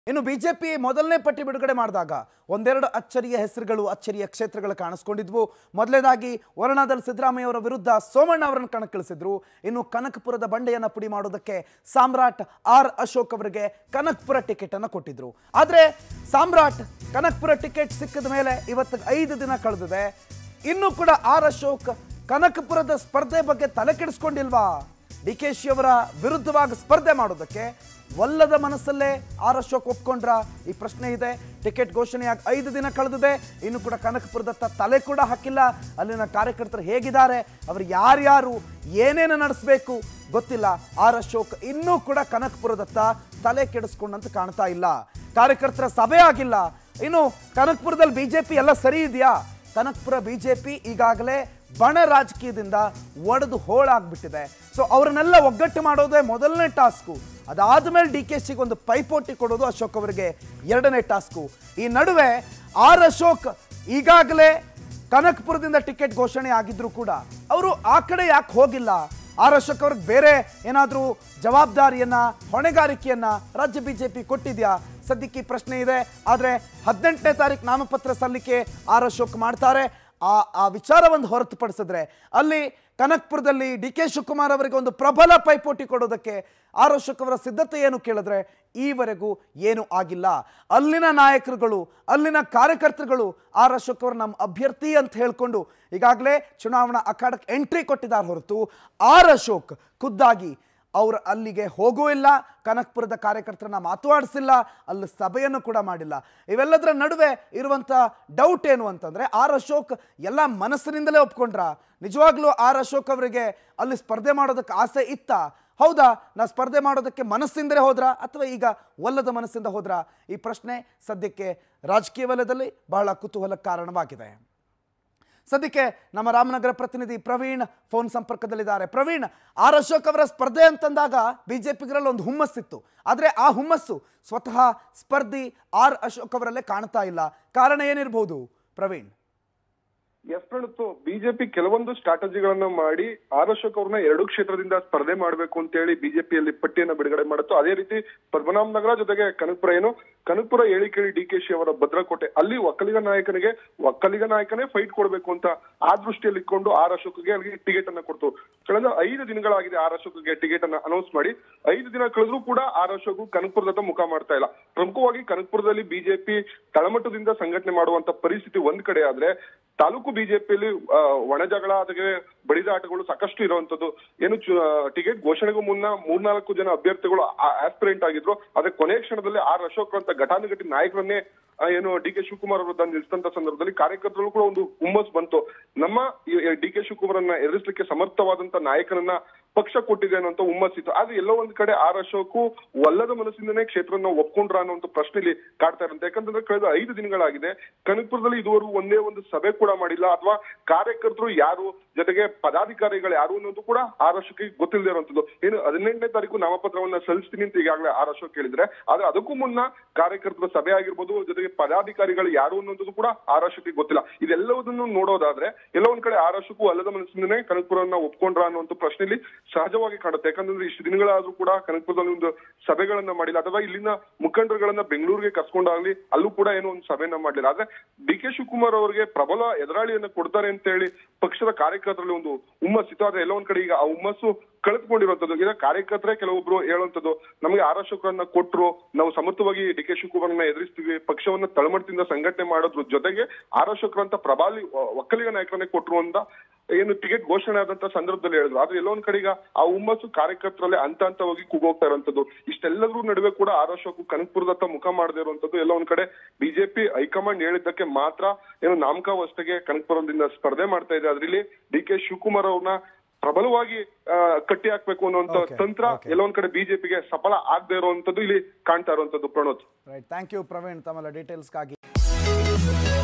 ಇನ್ನು ಬಿಜೆಪಿ ಮೊದಲನೇ ಪಟ್ಟಿ ಬಿಡುಗಡೆ ಮಾಡಿದಾಗ ಒಂದೆರಡು ಅಚ್ಚರಿಯ ಹೆಸರುಗಳು ಅಚ್ಚರಿಯ ಕ್ಷೇತ್ರಗಳು ಕಾಣಿಸ್ಕೊಂಡಿದ್ವು ಮೊದಲನೇದಾಗಿ ವರ್ಣದಲ್ಲಿ ಸಿದ್ದರಾಮಯ್ಯ ಅವರ ವಿರುದ್ಧ ಸೋಮಣ್ಣ ಅವರನ್ನು ಕಣಕ್ಕಿಳಿಸಿದ್ರು ಇನ್ನು ಕನಕಪುರದ ಬಂಡೆಯನ್ನು ಪುಡಿ ಮಾಡೋದಕ್ಕೆ ಸಾಮ್ರಾಟ್ ಆರ್ ಅಶೋಕ್ ಅವರಿಗೆ ಕನಕಪುರ ಟಿಕೆಟ್ ಅನ್ನು ಕೊಟ್ಟಿದ್ರು ಆದರೆ ಸಾಮ್ರಾಟ್ ಕನಕಪುರ ಟಿಕೆಟ್ ಸಿಕ್ಕಿದ ಮೇಲೆ ಇವತ್ತು ಐದು ದಿನ ಕಳೆದಿದೆ ಇನ್ನೂ ಕೂಡ ಆರ್ ಅಶೋಕ್ ಕನಕಪುರದ ಸ್ಪರ್ಧೆ ಬಗ್ಗೆ ತಲೆ ಕೆಡಿಸ್ಕೊಂಡಿಲ್ವಾ ಡಿ ಕೆ ಶಿ ಅವರ ವಿರುದ್ಧವಾಗಿ ಸ್ಪರ್ಧೆ ಮಾಡೋದಕ್ಕೆ ಒಲ್ಲದ ಮನಸ್ಸಲ್ಲೇ ಆರ್ ಅಶೋಕ್ ಒಪ್ಕೊಂಡ್ರ ಈ ಪ್ರಶ್ನೆ ಇದೆ ಟಿಕೆಟ್ ಘೋಷಣೆಯಾಗಿ ಐದು ದಿನ ಕಳೆದಿದೆ ಇನ್ನು ಕೂಡ ಕನಕಪುರದತ್ತ ತಲೆ ಕೂಡ ಹಾಕಿಲ್ಲ ಅಲ್ಲಿನ ಕಾರ್ಯಕರ್ತರು ಹೇಗಿದ್ದಾರೆ ಅವರು ಯಾರ್ಯಾರು ಏನೇನು ನಡೆಸಬೇಕು ಗೊತ್ತಿಲ್ಲ ಆರ್ ಅಶೋಕ್ ಇನ್ನೂ ಕೂಡ ಕನಕಪುರದತ್ತ ತಲೆ ಕೆಡಿಸ್ಕೊಂಡಂತ ಕಾಣ್ತಾ ಇಲ್ಲ ಕಾರ್ಯಕರ್ತರ ಸಭೆ ಆಗಿಲ್ಲ ಇನ್ನು ಕನಕಪುರದಲ್ಲಿ ಬಿಜೆಪಿ ಎಲ್ಲ ಸರಿ ಇದೆಯಾ ಕನಕಪುರ ಬಿಜೆಪಿ ಈಗಾಗಲೇ ಬಣ ರಾಜಕೀಯದಿಂದ ಒಡೆದು ಹೋಳಾಗ್ಬಿಟ್ಟಿದೆ ಸೊ ಅವರನ್ನೆಲ್ಲ ಒಗ್ಗಟ್ಟು ಮಾಡೋದೇ ಮೊದಲನೇ ಟಾಸ್ಕು ಅದಾದ್ಮೇಲೆ ಡಿ ಕೆ ಸಿಗೆ ಒಂದು ಪೈಪೋಟಿ ಕೊಡೋದು ಅಶೋಕ್ ಅವರಿಗೆ ಎರಡನೇ ಟಾಸ್ಕು ಈ ನಡುವೆ ಆರ್ ಅಶೋಕ್ ಈಗಾಗಲೇ ಕನಕಪುರದಿಂದ ಟಿಕೆಟ್ ಘೋಷಣೆ ಆಗಿದ್ರು ಕೂಡ ಅವರು ಆ ಕಡೆ ಯಾಕೆ ಹೋಗಿಲ್ಲ ಆರ್ ಅಶೋಕ್ ಅವ್ರಿಗೆ ಬೇರೆ ಏನಾದರೂ ಜವಾಬ್ದಾರಿಯನ್ನ ಹೊಣೆಗಾರಿಕೆಯನ್ನ ರಾಜ್ಯ ಬಿಜೆಪಿ ಕೊಟ್ಟಿದ್ಯಾ ಸದ್ಯಕ್ಕೆ ಈ ಪ್ರಶ್ನೆ ಇದೆ ಆದರೆ ಹದಿನೆಂಟನೇ ತಾರೀಕು ನಾಮಪತ್ರ ಸಲ್ಲಿಕೆ ಆರ್ ಅಶೋಕ್ ಮಾಡ್ತಾರೆ ಆ ಆ ವಿಚಾರವನ್ನು ಹೊರತುಪಡಿಸಿದ್ರೆ ಅಲ್ಲಿ ಕನಕ್ಪುರದಲ್ಲಿ ಡಿ ಕೆ ಶಿವಕುಮಾರ್ ಅವರಿಗೆ ಒಂದು ಪ್ರಬಲ ಪೈಪೋಟಿ ಕೊಡೋದಕ್ಕೆ ಆರ್ ಅಶೋಕ್ ಅವರ ಸಿದ್ಧತೆ ಏನು ಕೇಳಿದ್ರೆ ಈವರೆಗೂ ಏನೂ ಆಗಿಲ್ಲ ಅಲ್ಲಿನ ನಾಯಕರುಗಳು ಅಲ್ಲಿನ ಕಾರ್ಯಕರ್ತರುಗಳು ಆರ್ ಅಶೋಕ್ ಅವರು ನಮ್ಮ ಅಭ್ಯರ್ಥಿ ಅಂತ ಹೇಳ್ಕೊಂಡು ಈಗಾಗಲೇ ಚುನಾವಣಾ ಅಖಾಡಕ್ಕೆ ಎಂಟ್ರಿ ಕೊಟ್ಟಿದ್ದಾರೆ ಹೊರತು ಆರ್ ಅಶೋಕ್ ಖುದ್ದಾಗಿ ಅವ್ರು ಅಲ್ಲಿಗೆ ಹೋಗೂ ಇಲ್ಲ ಕನಕ್ಪುರದ ಕಾರ್ಯಕರ್ತರನ್ನ ಮಾತುವಾಡಿಸಿಲ್ಲ ಅಲ್ಲಿ ಸಭೆಯನ್ನು ಕೂಡ ಮಾಡಿಲ್ಲ ಇವೆಲ್ಲದರ ನಡುವೆ ಇರುವಂಥ ಡೌಟ್ ಏನು ಅಂತಂದ್ರೆ ಆರ್ ಅಶೋಕ್ ಎಲ್ಲ ಮನಸ್ಸಿನಿಂದಲೇ ಒಪ್ಕೊಂಡ್ರ ನಿಜವಾಗ್ಲೂ ಆರ್ ಅಶೋಕ್ ಅವರಿಗೆ ಅಲ್ಲಿ ಸ್ಪರ್ಧೆ ಮಾಡೋದಕ್ಕೆ ಆಸೆ ಇತ್ತ ಹೌದಾ ನಾ ಸ್ಪರ್ಧೆ ಮಾಡೋದಕ್ಕೆ ಮನಸ್ಸಿಂದಲೇ ಹೋದ್ರಾ ಅಥವಾ ಈಗ ಒಲ್ಲದ ಮನಸ್ಸಿಂದ ಹೋದ್ರಾ ಈ ಪ್ರಶ್ನೆ ಸದ್ಯಕ್ಕೆ ರಾಜಕೀಯ ವಲಯದಲ್ಲಿ ಬಹಳ ಕುತೂಹಲಕ್ಕೆ ಕಾರಣವಾಗಿದೆ ಸದ್ಯಕ್ಕೆ ನಮ್ಮ ರಾಮನಗರ ಪ್ರತಿನಿಧಿ ಪ್ರವೀಣ್ ಫೋನ್ ಸಂಪರ್ಕದಲ್ಲಿದ್ದಾರೆ ಪ್ರವೀಣ್ ಆರ್ ಅಶೋಕ್ ಅವರ ಸ್ಪರ್ಧೆ ಅಂತಂದಾಗ ಬಿಜೆಪಿಗರಲ್ಲಿ ಒಂದು ಹುಮ್ಮಸ್ಸಿತ್ತು ಆದರೆ ಆ ಹುಮ್ಮಸ್ಸು ಸ್ವತಃ ಸ್ಪರ್ಧಿ ಆರ್ ಅಶೋಕ್ ಅವರಲ್ಲೇ ಕಾಣ್ತಾ ಇಲ್ಲ ಕಾರಣ ಏನಿರಬಹುದು ಪ್ರವೀಣ್ ಎಸ್ ಪ್ರಣತ್ತು ಬಿಜೆಪಿ ಕೆಲವೊಂದು ಸ್ಟ್ರಾಟಜಿಗಳನ್ನ ಮಾಡಿ ಆರ್ ಅಶೋಕ್ ಅವ್ರನ್ನ ಎರಡು ಕ್ಷೇತ್ರದಿಂದ ಸ್ಪರ್ಧೆ ಮಾಡಬೇಕು ಅಂತ ಹೇಳಿ ಬಿಜೆಪಿಯಲ್ಲಿ ಪಟ್ಟಿಯನ್ನ ಬಿಡುಗಡೆ ಮಾಡುತ್ತು ಅದೇ ರೀತಿ ಪದ್ಮನಾಭ ನಗರ ಜೊತೆಗೆ ಕನಕಪುರ ಏನು ಕನಕಪುರ ಹೇಳಿಕೇಳಿ ಡಿ ಕೆ ಶಿ ಅವರ ಭದ್ರಕೋಟೆ ಅಲ್ಲಿ ಒಕ್ಕಲಿಗ ನಾಯಕನಿಗೆ ಒಕ್ಕಲಿಗ ನಾಯಕನೇ ಫೈಟ್ ಕೊಡಬೇಕು ಅಂತ ಆ ದೃಷ್ಟಿಯಲ್ಲಿ ಇಟ್ಕೊಂಡು ಆರ್ ಅಶೋಕ್ಗೆ ಅಲ್ಲಿ ಟಿಕೆಟ್ ಅನ್ನ ಕೊಡ್ತು ಕಳೆದ ಐದು ದಿನಗಳಾಗಿದೆ ಆರ್ ಅಶೋಕ್ಗೆ ಟಿಕೆಟ್ ಅನ್ನ ಅನೌನ್ಸ್ ಮಾಡಿ ಐದು ದಿನ ಕಳೆದ್ರೂ ಕೂಡ ಆರ್ ಅಶೋಕ್ ಕನಕಪುರದತ್ತ ಮುಖ ಮಾಡ್ತಾ ಇಲ್ಲ ಪ್ರಮುಖವಾಗಿ ಕನಕಪುರದಲ್ಲಿ ಬಿಜೆಪಿ ತಳಮಟ್ಟದಿಂದ ಸಂಘಟನೆ ಮಾಡುವಂತ ಪರಿಸ್ಥಿತಿ ಒಂದ್ ಕಡೆ ಆದ್ರೆ ತಾಲೂಕು ಬಿಜೆಪಿಯಲ್ಲಿ ಒಣ ಜಗಳ ಅದಕ್ಕೆ ಬಡಿದಾಟಗಳು ಸಾಕಷ್ಟು ಇರುವಂತದ್ದು ಏನು ಟಿಕೆಟ್ ಘೋಷಣೆಗೂ ಮುನ್ನ ಮೂರ್ನಾಲ್ಕು ಜನ ಅಭ್ಯರ್ಥಿಗಳು ಆಸ್ಪಿರೆಂಟ್ ಆಗಿದ್ರು ಆದ್ರೆ ಕೊನೆ ಕ್ಷಣದಲ್ಲಿ ಆರ್ ಅಶೋಕ್ ಅಂತ ಘಟಾನುಘಟಿ ನಾಯಕರನ್ನೇ ಆ, ಏನು ಡಿ ಕೆ ಶಿವಕುಮಾರ್ ವಿರುದ್ಧ ನಿಲ್ಲಿಸಿದಂತ ಸಂದರ್ಭದಲ್ಲಿ ಕಾರ್ಯಕರ್ತರು ಕೂಡ ಒಂದು ಹುಮ್ಮಸ್ ಬಂತು ನಮ್ಮ ಡಿ ಕೆ ಶಿವಕುಮಾರನ್ನ ಎದುರಿಸಲಿಕ್ಕೆ ಸಮರ್ಥವಾದಂತ ನಾಯಕನನ್ನ ಪಕ್ಷ ಕೊಟ್ಟಿದೆ ಅನ್ನೋಂತ ಹುಮ್ಮಸ್ಸಿತ್ತು ಆದ್ರೆ ಎಲ್ಲೋ ಒಂದ್ ಕಡೆ ಆರ್ ಅಶೋಕು ಒಲ್ಲದ ಮನಸ್ಸಿಂದನೇ ಕ್ಷೇತ್ರನ ಒಪ್ಕೊಂಡ್ರ ಅನ್ನೋ ಪ್ರಶ್ನೆಯಲ್ಲಿ ಕಾಡ್ತಾ ಇರಂತೆ ಯಾಕಂತಂದ್ರೆ ಕಳೆದ ಐದು ದಿನಗಳಾಗಿದೆ ಕನಕಪುರದಲ್ಲಿ ಇದುವರೆಗೂ ಒಂದೇ ಒಂದು ಸಭೆ ಕೂಡ ಮಾಡಿಲ್ಲ ಅಥವಾ ಕಾರ್ಯಕರ್ತರು ಯಾರು ಜೊತೆಗೆ ಪದಾಧಿಕಾರಿಗಳು ಯಾರು ಅನ್ನೋದು ಕೂಡ ಆರ್ ಅಶೋಕ್ಗೆ ಗೊತ್ತಿಲ್ಲದೆ ಇರುವಂತದ್ದು ಏನು ಹದಿನೆಂಟನೇ ತಾರೀಕು ನಾಮಪತ್ರವನ್ನ ಸಲ್ಲಿಸ್ತೀನಿ ಅಂತ ಈಗಾಗಲೇ ಆರ್ ಅಶೋಕ್ ಹೇಳಿದ್ರೆ ಆದ್ರೆ ಅದಕ್ಕೂ ಮುನ್ನ ಕಾರ್ಯಕರ್ತರ ಸಭೆ ಆಗಿರ್ಬೋದು ಜೊತೆಗೆ ಪದಾಧಿಕಾರಿಗಳು ಯಾರು ಅನ್ನೋದು ಕೂಡ ಆರ್ ಅಶೋಕ್ಗೆ ಗೊತ್ತಿಲ್ಲ ಇದೆಲ್ಲವುದನ್ನು ನೋಡೋದಾದ್ರೆ ಎಲ್ಲ ಒಂದ್ ಕಡೆ ಆರ್ ಅಶೋಕು ಅಲ್ಲದ ಮನಸ್ಸಿಂದನೇ ಕನಕಪುರವನ್ನ ಒಪ್ಕೊಂಡ್ರ ಅನ್ನುವಂತ ಪ್ರಶ್ನೆಯಲ್ಲಿ ಸಹಜವಾಗಿ ಕಾಣುತ್ತೆ ಯಾಕಂದ್ರೆ ಇಷ್ಟು ದಿನಗಳಾದ್ರೂ ಕೂಡ ಕನಕಪುರದಲ್ಲಿ ಒಂದು ಸಭೆಗಳನ್ನ ಮಾಡಿಲ್ಲ ಅಥವಾ ಇಲ್ಲಿನ ಮುಖಂಡರುಗಳನ್ನ ಬೆಂಗಳೂರಿಗೆ ಕರ್ಸ್ಕೊಂಡಾಗ್ಲಿ ಅಲ್ಲೂ ಕೂಡ ಏನೋ ಒಂದು ಸಭೆಯನ್ನ ಮಾಡ್ಲಿಲ್ಲ ಆದ್ರೆ ಡಿ ಕೆ ಶಿವಕುಮಾರ್ ಅವರಿಗೆ ಪ್ರಬಲ ಎದುರಾಳಿಯನ್ನ ಕೊಡ್ತಾರೆ ಅಂತ ಹೇಳಿ ಪಕ್ಷದ ಕಾರ್ಯಕರ್ತರಲ್ಲಿ ಒಂದು ಹುಮ್ಮಸ್ಸಿತ್ತು ಆದ್ರೆ ಎಲ್ಲ ಒಂದ್ ಕಡೆ ಈಗ ಆ ಹುಮ್ಮಸ್ಸು ಕಳೆದುಕೊಂಡಿರುವಂತದ್ದು ಈಗ ಕಾರ್ಯಕರ್ತರೇ ಕೆಲವೊಬ್ರು ಹೇಳುವಂತದ್ದು ನಮಗೆ ಆರ್ ಅಶೋಕರನ್ನ ಕೊಟ್ರು ನಾವು ಸಮರ್ಥವಾಗಿ ಡಿ ಕೆ ಶಿವಕುಮಾರ್ನ ಎದುರಿಸ್ತೀವಿ ಪಕ್ಷವನ್ನ ತಳಮಟ್ಟದಿಂದ ಸಂಘಟನೆ ಮಾಡೋದ್ರ ಜೊತೆಗೆ ಆರ್ ಅಶೋಕರಂತ ಪ್ರಬಾಲಿ ಒಕ್ಕಲಿಗ ನಾಯಕರನ್ನೇ ಕೊಟ್ರು ಅಂತ ಏನು ಟಿಕೆಟ್ ಘೋಷಣೆ ಆದಂತ ಸಂದರ್ಭದಲ್ಲಿ ಹೇಳಿದ್ರು ಆದ್ರೆ ಎಲ್ಲೋ ಒಂದ್ ಕಡೆ ಈಗ ಆ ಹುಮ್ಮಸ್ಸು ಕಾರ್ಯಕರ್ತರಲ್ಲಿ ಹಂತ ಹಂತವಾಗಿ ಕೂಗೋಗ್ತಾ ಇರುವಂತದ್ದು ಇಷ್ಟೆಲ್ಲದ್ರ ನಡುವೆ ಕೂಡ ಆರ್ ಅಶೋಕ್ ಕನಕಪುರದತ್ತ ಮುಖ ಮಾಡದೇ ಇರುವಂತದ್ದು ಎಲ್ಲ ಒಂದ್ ಕಡೆ ಬಿಜೆಪಿ ಹೈಕಮಾಂಡ್ ಹೇಳಿದ್ದಕ್ಕೆ ಮಾತ್ರ ಏನು ನಾಮಕಾವಸ್ಥೆಗೆ ಕನಕಪುರದಿಂದ ಸ್ಪರ್ಧೆ ಮಾಡ್ತಾ ಇದೆ ಅದ್ರಲ್ಲಿ ಡಿ ಕೆ ಶಿವಕುಮಾರ್ ಅವ್ರನ್ನ ಪ್ರಬಲವಾಗಿ ಆ, ಕಟ್ಟಿ ಹಾಕ್ಬೇಕು ಅನ್ನುವಂತ Okay, ತಂತ್ರ okay. ಎಲ್ಲ ಒಂದ್ ಕಡೆ ಬಿಜೆಪಿಗೆ ಸಫಲ ಆಗದೆ ಇರುವಂತದ್ದು ಇಲ್ಲಿ ಕಾಣ್ತಾ ಇರುವಂತದ್ದು Pranod right thank you Praveen ತಮ್ಮೆಲ್ಲ ಡೀಟೇಲ್ಸ್ಗಾಗಿ